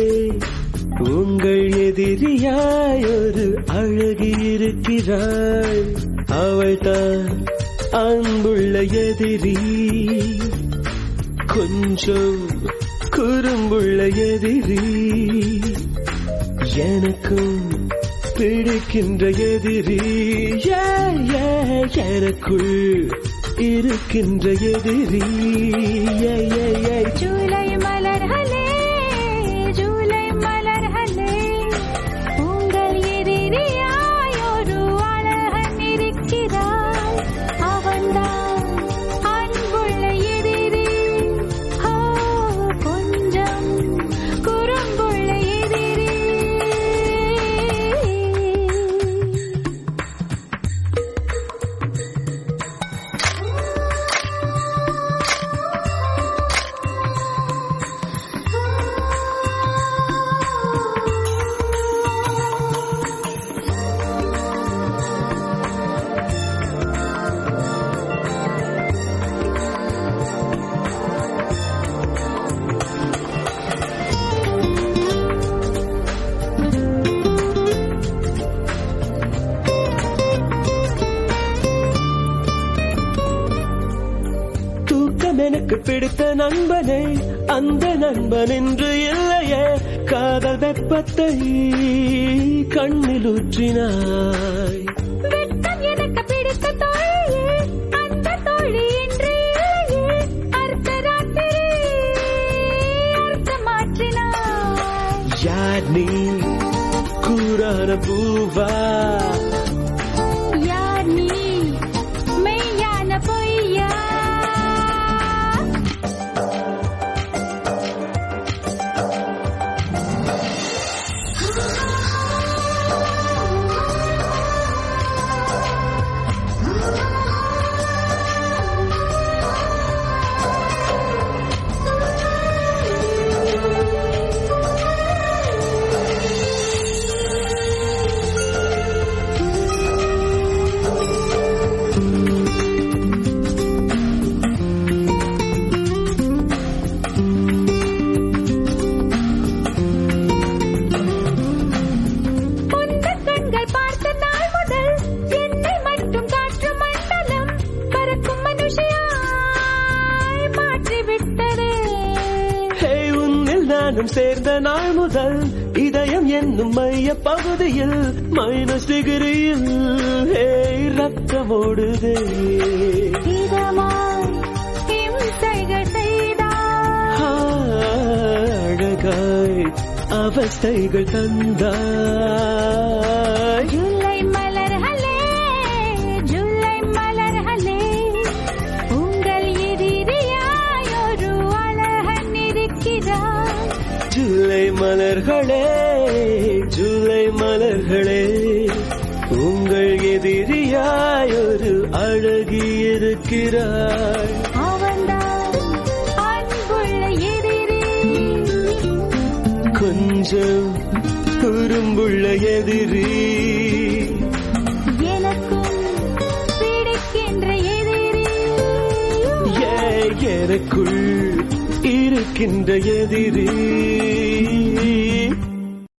உங்கள் எதிரியாய் ஒரு அழகி இருக்கிறாள் அவள்தான் அன்புள்ள எதிரி கொஞ்சம் குறும்புள்ள எதிரி எனக்கும் பிடிக்கின்ற எதிரி ஏ, ஏ, எனக்குள் இருக்கின்ற எதிரி ஏ, ஏ, ஏ. ஜூலை மலர்களே ஜூலை மலர்களே உங்கள் எதிரியாய் ஒரு அழகன் இருக்கிறாய் அவன்தான் அன்புள்ள எதிரி ஓ கொஞ்சம் குறும்புள்ள எதிரி தூக்கம் எனக்கு பிடித்த நண்பனே அந்த நண்பன் என்று இல்லையே காதல் வெப்பத்தை கண்ணில் ஊற்றினாய் வெட்கம் எனக்கு பிடித்த தோழியே அந்த தோழி என்று இல்லையே அர்த்தராத்திரி அர்த்த மாற்றினாய் யார் நீ கூறான பூவா யார் நீ மெய்யான பொய்யா உந்த கண்கள் பார்த்த நாள் முதல் என்னை மட்டும் காற்று மண்டலம் பறக்கும் மனுஷியாய் மாற்றிவிட்டது ஹே உன்னில் நானும் சேர்ந்த நாள் முதல் இதயம் என்னும் மைய பகுதியில் மைனஸ் டிகிரியில் ஹே ரத்தம் ஓடுதே இதமாய் இம்சைகள் செய்தாய் ஆ, அழகாய் அவஸ்தைகள் தந்தாய் ஜூலை மலர்களே ஜூலை மலர்களே உங்கள் எதிரியாய் ஒரு அழகன் இருக்கிறாய் ஜூலை மலர்களே ஜூலை மலர்களே உங்கள் எதிரியாய் ஒரு அழகி இருக்கிறாய் அவன்தான் அன்புள்ள எதிரி கொஞ்சம் குறும்புள்ள எதிரி எனக்கும் பிடிக்கின்ற எதிரி ஏ எனக்குள் இருக்கின்ற எதிரி